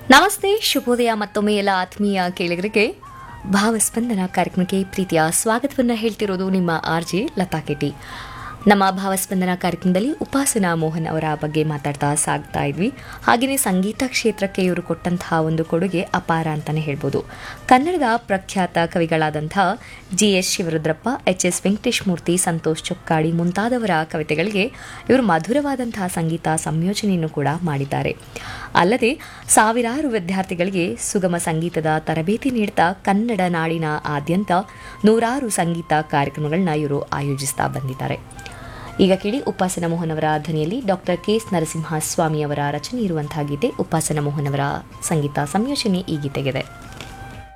ನಮಸ್ತೆ ಶುಭೋದಯ ಮತ್ತೊಮ್ಮೆ ಎಲ್ಲ ಆತ್ಮೀಯ ಕೇಳಿಗರಿಗೆ ಭಾವಸ್ಪಂದನ ಕಾರ್ಯಕ್ರಮಕ್ಕೆ ಪ್ರೀತಿಯ ಸ್ವಾಗತವನ್ನು ಹೇಳ್ತಿರೋದು ನಿಮ್ಮ ಆರ್ ಜೆ ಲತಾ ಕೆಟಿ ನಮ್ಮ ಭಾವಸ್ಪಂದನ ಕಾರ್ಯಕ್ರಮದಲ್ಲಿ ಉಪಾಸನಾ ಮೋಹನ್ ಅವರ ಬಗ್ಗೆ ಮಾತಾಡ್ತಾ ಸಾಗ್ತಾ ಇದ್ವಿ ಹಾಗೆಯೇ ಸಂಗೀತ ಕ್ಷೇತ್ರಕ್ಕೆ ಇವರು ಕೊಟ್ಟಂತಹ ಒಂದು ಕೊಡುಗೆ ಅಪಾರ ಅಂತಲೇ ಹೇಳ್ಬೋದು ಕನ್ನಡದ ಪ್ರಖ್ಯಾತ ಕವಿಗಳಾದಂಥ G S Shivarudrappa H S Venkatesh Murthy Santosh Chokkadi ಮುಂತಾದವರ ಕವಿತೆಗಳಿಗೆ ಇವರು ಮಧುರವಾದಂತಹ ಸಂಗೀತ ಸಂಯೋಜನೆಯನ್ನು ಕೂಡ ಮಾಡಿದ್ದಾರೆ ಅಲ್ಲದೆ ಸಾವಿರಾರು ವಿದ್ಯಾರ್ಥಿಗಳಿಗೆ ಸುಗಮ ಸಂಗೀತದ ತರಬೇತಿ ನೀಡ್ತಾ ಕನ್ನಡ ನಾಡಿನ ಆದ್ಯಂತ ನೂರಾರು ಸಂಗೀತ ಕಾರ್ಯಕ್ರಮಗಳನ್ನ ಇವರು ಆಯೋಜಿಸ್ತಾ ಬಂದಿದ್ದಾರೆ ಈಗ ಕೇಳಿ ಉಪಾಸನ ಮೋಹನ್ ಅವರ ಧ್ವನಿಯಲ್ಲಿ doctor K S Narasimha Swamy ಅವರ ರಚನೆ ಇರುವಂತಹ ಗೀತೆ ಉಪಾಸನ ಮೋಹನ್ ಅವರ ಸಂಗೀತ ಸಂಯೋಜನೆ ಈ ಗೀತೆಗಿದೆ